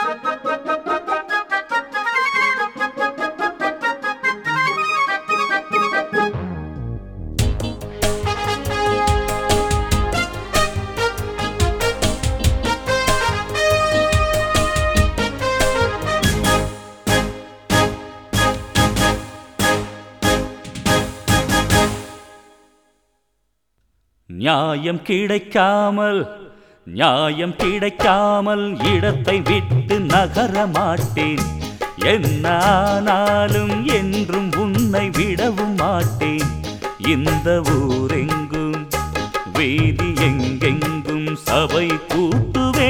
நியாயம் கிடைக்காமல் நியாயம் கிடைக்காமல் இடத்தை விட்டு நகர மாட்டேன் என்ன ஆனாலும் என்றும் உன்னை விடவும் மாட்டேன் இந்த ஊரெங்கும் வீதி எங்கெங்கும் சபை கூட்டுவே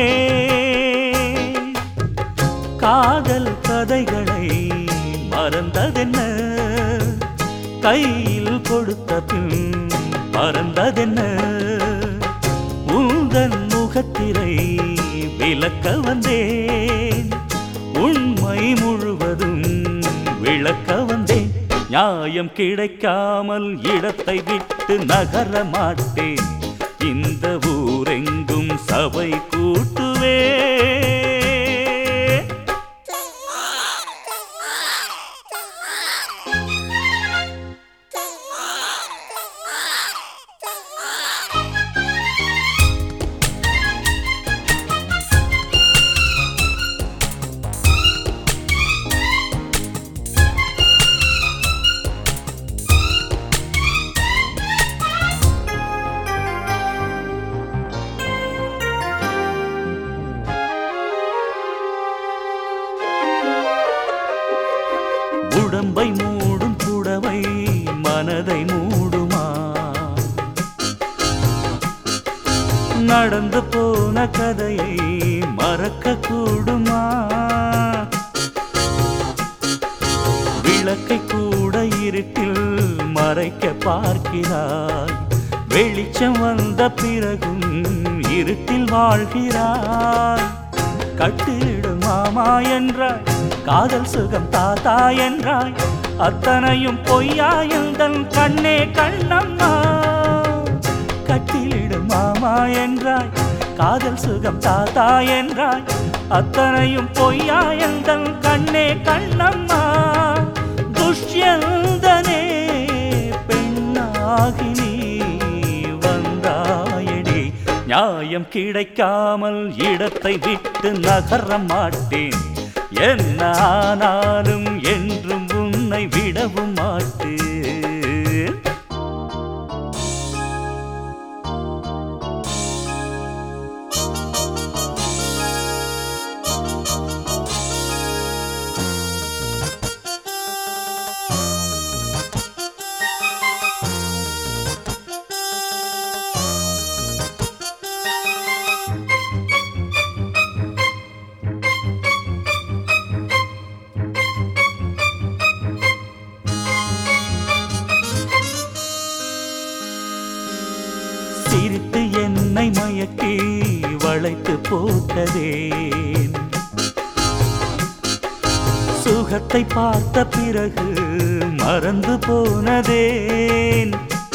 காதல் கதைகளை மறந்ததென்ன கையில் கொடுத்த பின் மறந்ததென்ன உந்தன் முகத்திரை விளக்க வந்தேன் உண்மை முழுவதும் விளக்க வந்தேன் நியாயம் கிடைக்காமல் இடத்தை விட்டு நகர மாட்டேன் இந்த ஊரெங்கும் சபை கூட்டுவே உடம்பை மூடும் புடவை மனதை மூடுமா நடந்து போன கதையை மறக்க கூடுமா விளக்கை கூட இருட்டில் மறைக்க பார்க்கிறாய் வெளிச்சம் வந்த பிறகும் இருட்டில் வாழ்கிறாய் கட்டிடும் மாமா என்றாய் காதல் சுகம் தாத்தா என்றாய் அத்தனையும் பொய்யா எந்தன் கண்ணே கண்ணம்மா கட்டிலிடும் மாமா என்றாய் காதல் சுகம் தாத்தா என்றாய் அத்தனையும் பொய்யா எந்தன் கண்ணே கண்ணம்மா துஷ்யந்தனே பெண்ணாகி நீ வந்தாயடி நியாயம் கிடைக்காமல் இடத்தை விட்டு நகர மாட்டேன் என்ன ஆனாலும் என்றும் உன்னை விடவும் மாட்டேன் சிரித்து என்னை மயக்கி வளைத்து போட்டதேன் சுகத்தை பார்த்த பிறகு மறந்து போனதேன்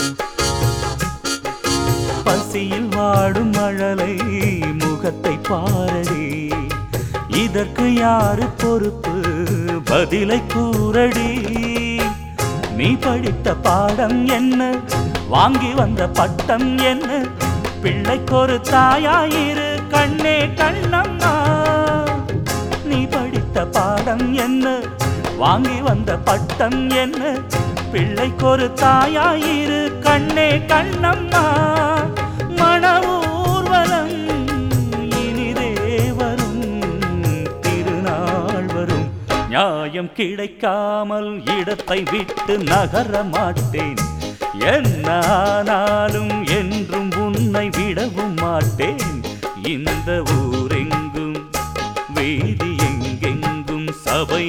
பசியில் வாடும் மழலை முகத்தை பாரடி இதற்கு யாரு பொறுப்பு பதிலை கூறடி நீ படித்த பாடம் என்ன வாங்கி வந்த பட்டம் என்ன பிள்ளைக்கொரு தாயாயிரு கண்ணே கண்ணம்மா நீ படித்த பாடம் என்ன வாங்கி வந்த பட்டம் என்ன பிள்ளைக்கொரு தாயாயிரு கண்ணே கண்ணம்மா மண ஊர்வலம் இனிதே வரும் திருநாள் வரும் நியாயம் கிடைக்காமல் இடத்தை விட்டு நகர மாட்டேன் என்ன ஆனாலும் என்றும் உன்னை விடவும் மாட்டேன் இந்த ஊரெங்கும் வீதி எங்கெங்கும் சபை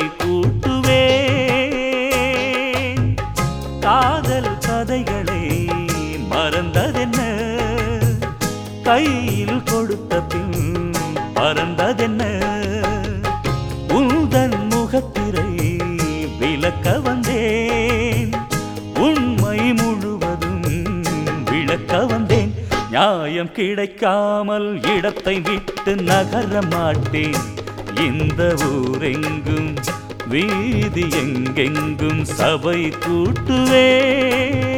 கூட்டுவேன் காதல் கதைகளை மறந்ததென்ன கையில் கொடுத்த பின் பறந்ததென்ன உந்தன் முகத்திரை விளக்க வந்தேன் உண்மை முழுவதும் விளக்க வந்தேன் நியாயம் கிடைக்காமல் இடத்தை விட்டு நகர மாட்டேன் இந்த ஊரெங்கும் வீதி எங்கெங்கும் சபை கூட்டுவேன்